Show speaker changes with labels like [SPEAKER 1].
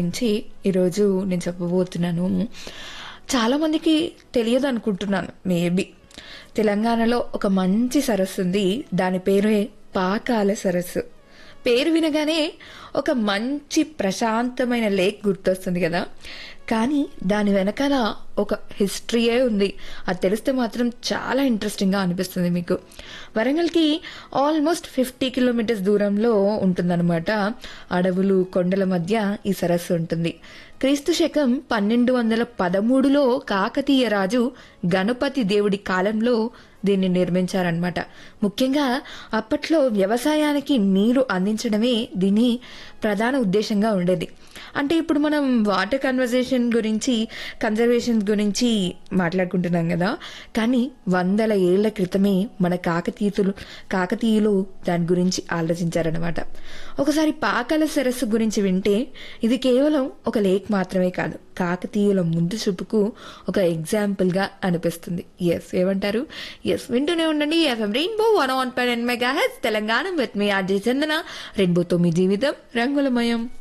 [SPEAKER 1] గురించి ఈరోజు నేను చెప్పబోతున్నాను చాలామందికి తెలియదు అనుకుంటున్నాను మేబీ తెలంగాణలో ఒక మంచి సరస్సు ఉంది దాని పేరే పాకాల సరస్సు పేరు వినగానే ఒక మంచి ప్రశాంతమైన లేక్ గుర్తొస్తుంది కదా కానీ దాని వెనకాల ఒక హిస్టరీయే ఉంది అది తెలిస్తే మాత్రం చాలా ఇంట్రెస్టింగ్గా అనిపిస్తుంది మీకు వరంగల్కి ఆల్మోస్ట్ ఫిఫ్టీ కిలోమీటర్స్ దూరంలో ఉంటుందన్నమాట అడవులు కొండల మధ్య ఈ సరస్సు ఉంటుంది క్రీస్తు శకం పన్నెండు వందల పదమూడులో కాకతీయ రాజు గణపతి దేవుడి కాలంలో దీన్ని నిర్మించారనమాట ముఖ్యంగా అప్పట్లో వ్యవసాయానికి నీరు అందించడమే దీని ప్రధాన ఉద్దేశంగా ఉండేది అంటే ఇప్పుడు మనం వాటర్ కన్వర్జేషన్ గురించి కన్జర్వేషన్ గురించి మాట్లాడుకుంటున్నాం కదా కానీ వందల ఏళ్ల క్రితమే మన కాకతీయులు కాకతీయులు దాని గురించి ఆలోచించారనమాట ఒకసారి పాకాల సరస్సు గురించి వింటే ఇది కేవలం ఒక లేక్ మాత్రమే కాదు కాకతీయుల ముందు చూపుకు ఒక ఎగ్జాంపుల్గా అనిపిస్తుంది ఎస్ ఏమంటారు ఎస్ వింటూనే ఉండండి ఎఫ్ఎం రెయిన్బో వన్ ఆన్ పైన్ మెగా హెచ్ తెలంగాణ విత్ మీ ఆర్జే చందన రెయిన్బోతో మీ జీవితం రంగులమయం